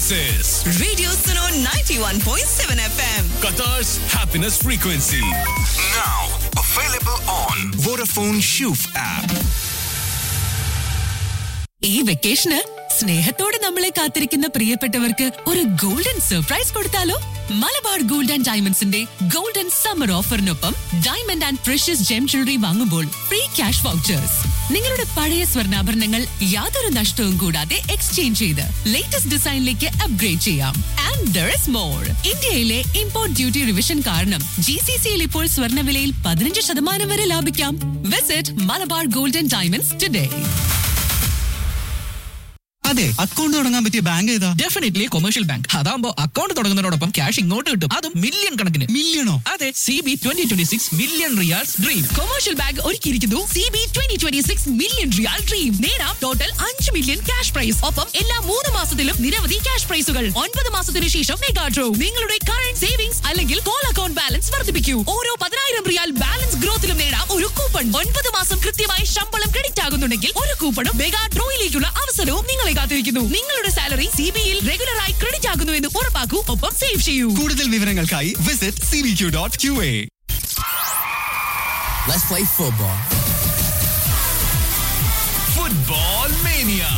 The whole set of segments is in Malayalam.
This is Radio Suno 91.7 FM. Qatar's happiness frequency. Now available on Vodafone Shoof app. ഈ വെക്കേഷന് സ്നേഹത്തോടെ നമ്മളെ കാത്തിരിക്കുന്ന പ്രിയപ്പെട്ടവർക്ക് ഒരു ഗോൾഡൻ സർപ്രൈസ് കൊടുത്താലോ മലബാർ ഗോൾഡ് ആൻഡ് ഡയമണ്ട്സിന്റെ ഗോൾഡൻ സമ്മർ ഓഫറിനൊപ്പം diamond and precious gem jewellery വാങ്ങുമ്പോൾ ഫ്രീ ക്യാഷ് വൗച്ചേഴ്സ് നിങ്ങളുടെ പഴയ സ്വർണ്ണാഭരണങ്ങൾ യാതൊരു നഷ്ടവും കൂടാതെ എക്സ്ചേഞ്ച് ചെയ്ത് ലേറ്റസ്റ്റ് ഡിസൈനിലേക്ക് അപ്ഗ്രേഡ് ചെയ്യാം ആൻഡ് ദർ ഇസ് മോർ ഇന്ത്യയിലെ ഇമ്പോർട്ട് ഡ്യൂട്ടി റിവിഷൻ കാരണം ജി സി സിയിൽ ഇപ്പോൾ സ്വർണ്ണവിലയിൽ പതിനഞ്ച് ശതമാനം വരെ ലാഭിക്കാം visit Malabar golden diamonds today അതെ അക്കൗണ്ട് തുടങ്ങാൻ പറ്റിയ ബാങ്ക് ഏതാ ഡെഫിനറ്റ്ലി കൊമേഴ്ഷ്യൽ ബാങ്ക് അതാകുമ്പോ അക്കൗണ്ട് തുടങ്ങുന്നതിനോടൊപ്പം ക്യാഷ് ഇങ്ങോട്ട് കിട്ടും അതും മില്യൺ കണക്കിന് മില്യണോ അതെ C B twenty twenty six million riyals dream commercial bank ഒരുക്കിയിരിക്കുന്നു C B twenty twenty six million riyal dream നേടാം ടോട്ടൽ അഞ്ച് മില്യൺ ക്യാഷ് പ്രൈസ് ഒപ്പം എല്ലാ മൂന്ന് മാസത്തിലും നിരവധി ക്യാഷ് പ്രൈസുകൾ ഒൻപത് മാസത്തിന് ശേഷം മെഗാ ഡ്രോ നിങ്ങളുടെ കറന്റ് സേവിങ്സ് അല്ലെങ്കിൽ കോൾ അക്കൗണ്ട് ബാലൻസ് വർദ്ധിപ്പിക്കൂ ഓരോ പതിനായിരം റിയാൽ ബാലൻസ് ഗ്രോത്തിലും നേടാം ഒരു കൂപ്പൺ ഒൻപത് മാസം കൃത്യമായി ശമ്പളം ക്രെഡിറ്റ് ആകുന്നുണ്ടെങ്കിൽ ഒരു കൂപ്പണും മെഗാ ഡ്രോയിലേക്കുള്ള അവസരവും നിങ്ങളെ കാത്തിരിക്കുന്നു നിങ്ങളുടെ സാലറി സി ബിയിൽ റെഗുലറായി ക്രെഡിറ്റ് ആകുന്നു എന്ന് ഉറപ്പാക്കൂ ഒപ്പം സേവ് ചെയ്യൂ കൂടുതൽ വിവരങ്ങൾക്കായി visit C B Q dot Q A Let's play football. Football Mania.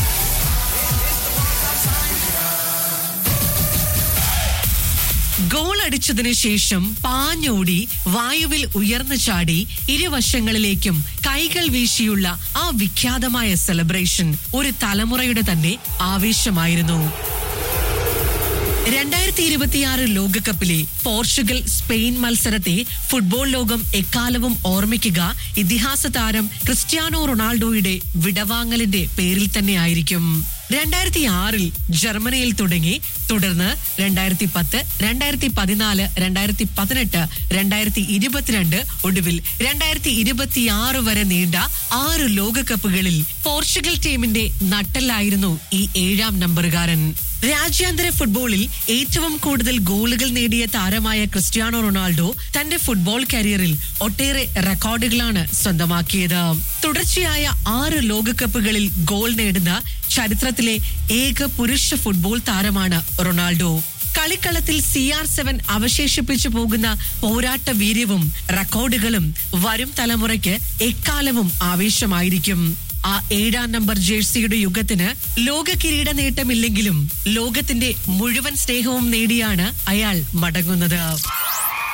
Goal അടിച്ചതിന് ശേഷം പാഞ്ഞോടി വായുവിൽ ഉയർന്നു ചാടി ഇരുവശങ്ങളിലേക്കും കൈകൾ വീശിയുള്ള ആ വിഖ്യാതമായ സെലിബ്രേഷൻ ഒരു തലമുറയുടെ തന്നെ ആവേശമായിരുന്നു രണ്ടായിരത്തി ഇരുപത്തിയാറ് ലോകകപ്പിലെ പോർച്ചുഗൽ സ്പെയിൻ മത്സരത്തെ ഫുട്ബോൾ ലോകം എക്കാലവും ഓർമ്മിക്കുക ഇതിഹാസ താരം ക്രിസ്ത്യാനോ റൊണാൾഡോയുടെ വിടവാങ്ങലിന്റെ പേരിൽ തന്നെയായിരിക്കും രണ്ടായിരത്തി ആറിൽ ജർമ്മനിയിൽ തുടങ്ങി തുടർന്ന് രണ്ടായിരത്തി പത്ത് രണ്ടായിരത്തി പതിനാല് രണ്ടായിരത്തി പതിനെട്ട് രണ്ടായിരത്തി ഇരുപത്തിരണ്ട് ഒടുവിൽ രണ്ടായിരത്തി ഇരുപത്തിയാറ് വരെ നീണ്ട ആറ് ലോകകപ്പുകളിൽ പോർച്ചുഗൽ ടീമിന്റെ നട്ടലായിരുന്നു ഈ ഏഴാം നമ്പറുകാരൻ രാജ്യാന്തര ഫുട്ബോളിൽ ഏറ്റവും കൂടുതൽ ഗോളുകൾ നേടിയ താരമായ ക്രിസ്ത്യാനോ റൊണാൾഡോ തന്റെ ഫുട്ബോൾ കരിയറിൽ ഒട്ടേറെ റെക്കോർഡുകളാണ് സ്വന്തമാക്കിയത് തുടർച്ചയായ ആറ് ലോകകപ്പുകളിൽ ഗോൾ നേടുന്ന ചരിത്രത്തിലെ ഏക പുരുഷ ഫുട്ബോൾ താരമാണ് റൊണാൾഡോ കളിക്കളത്തിൽ സി ആർ സെവൻ അവശേഷിപ്പിച്ചു പോകുന്ന പോരാട്ട വീര്യവും റെക്കോർഡുകളും വരും തലമുറയ്ക്ക് എക്കാലവും ആവേശമായിരിക്കും ആ ഏഴാം നമ്പർ ജേഴ്സിയുടെ യുഗത്തിന് ലോക കിരീട നേട്ടമില്ലെങ്കിലും ലോകത്തിന്റെ മുഴുവൻ സ്നേഹവും നേടിയാണ് അയാൾ മടങ്ങുന്നത്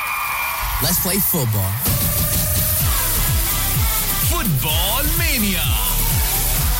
Let's play football. Football Mania.